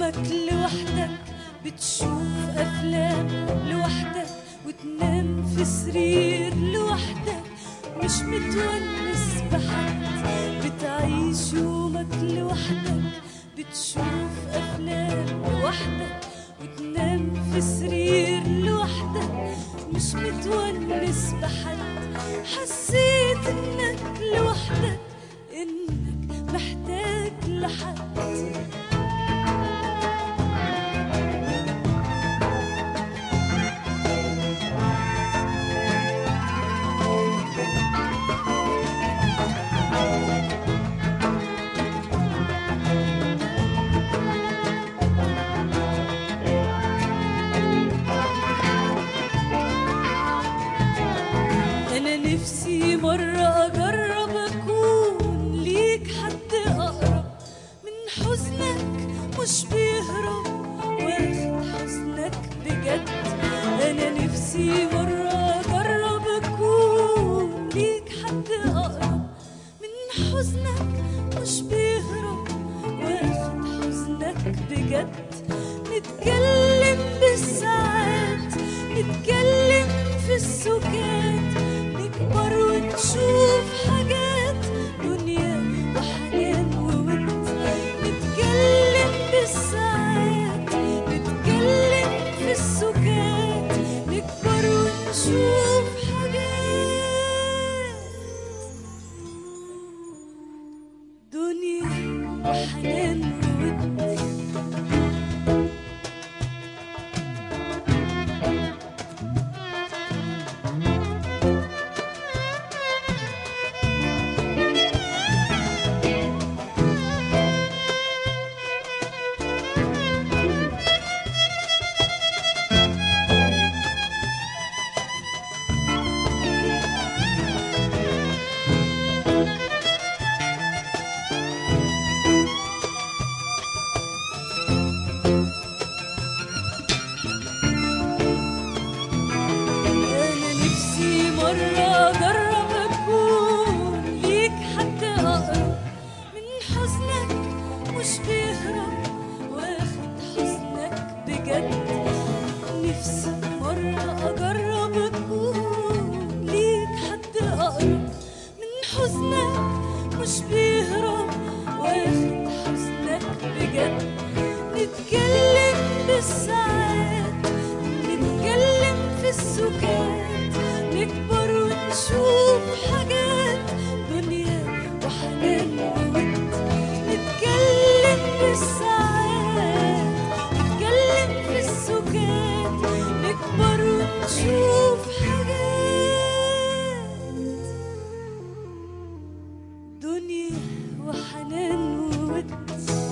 انك لوحدك بتشوف افلام لوحدك وتنام في سرير لوحدك مش متونس بحد بتعيش يومك لوحدك بتشوف افلام لوحدك وتنام في سرير لوحدك مش متونس بحد حسيت انك لوحدك انك محتاج لحد أنا نفسي مرة أجرب أكون ليك حد أقرب من حزنك مش بيهرب واخد حزنك بجد أنا نفسي مرة أجرب أكون ليك حد أقرب من حزنك مش بيهرب واخد حزنك بجد نتكلم بالساعات نتكلم في السكات نكبر ونشوف حاجات دنيا وحنان وود نتكلم بالساعات نتكلم في السكات نكبر ونشوف حاجات دنيا وحنان وود أنا نفسي مرة أجرب أكون ليك حد أقرب من حزنك مش بيهرب واخد حزنك بجد نفسي مرة أجرب أكون ليك حد أقرب من حزنك مش بيهرب واخد حزنك بجد نتكلم بالساعات نتكلم في السكات نكبر ونشوف حاجات دنيا وحنان وود نتكلم بالساعات نتكلم في السكات نكبر ونشوف حاجات دنيا وحنان وود